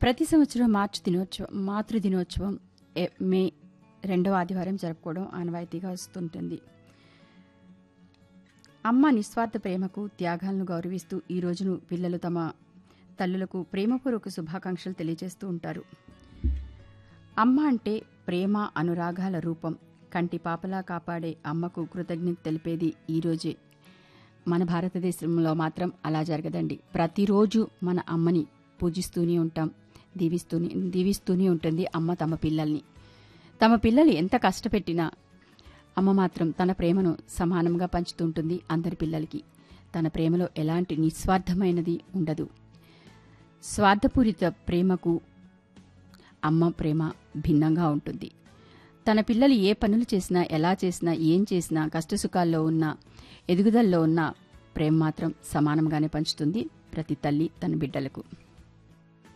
ప్రతి సంవత్సరం మార్చి దినోత్సవం మాతృ దినోత్సవం ఏ- మే రెండవ ఆదివారం జరుపుకోవడం ఆనవాయితీగా వస్తుంటుంది అమ్మ నిస్వార్థ ప్రేమకు త్యాగాలను గౌరవిస్తూ ఈ రోజును పిల్లలు తమ తల్లులకు ప్రేమపూర్వక శుభాకాంక్షలు తెలియజేస్తూ ఉంటారు అమ్మ అంటే ప్రేమ అనురాగాల రూపం కంటి పాపలా కాపాడే అమ్మకు కృతజ్ఞత తెలిపేది ఈరోజే మన భారతదేశంలో మాత్రం అలా జరగదండి ప్రతిరోజు మన అమ్మని పూజిస్తూనే ఉంటాం దీవిస్తూనే దీవిస్తూనే ఉంటుంది అమ్మ తమ పిల్లల్ని తమ పిల్లలు ఎంత కష్టపెట్టినా అమ్మ మాత్రం తన ప్రేమను సమానంగా పంచుతుంటుంది అందరి పిల్లలకి తన ప్రేమలో ఎలాంటి నిస్వార్థమైనది ఉండదు స్వార్థపూరిత ప్రేమకు అమ్మ ప్రేమ భిన్నంగా ఉంటుంది తన పిల్లలు ఏ పనులు చేసినా ఎలా చేసినా ఏం చేసినా కష్టసుఖాల్లో ఉన్న ఎదుగుదలలో ఉన్న ప్రేమ మాత్రం సమానంగానే పంచుతుంది ప్రతి తల్లి తన బిడ్డలకు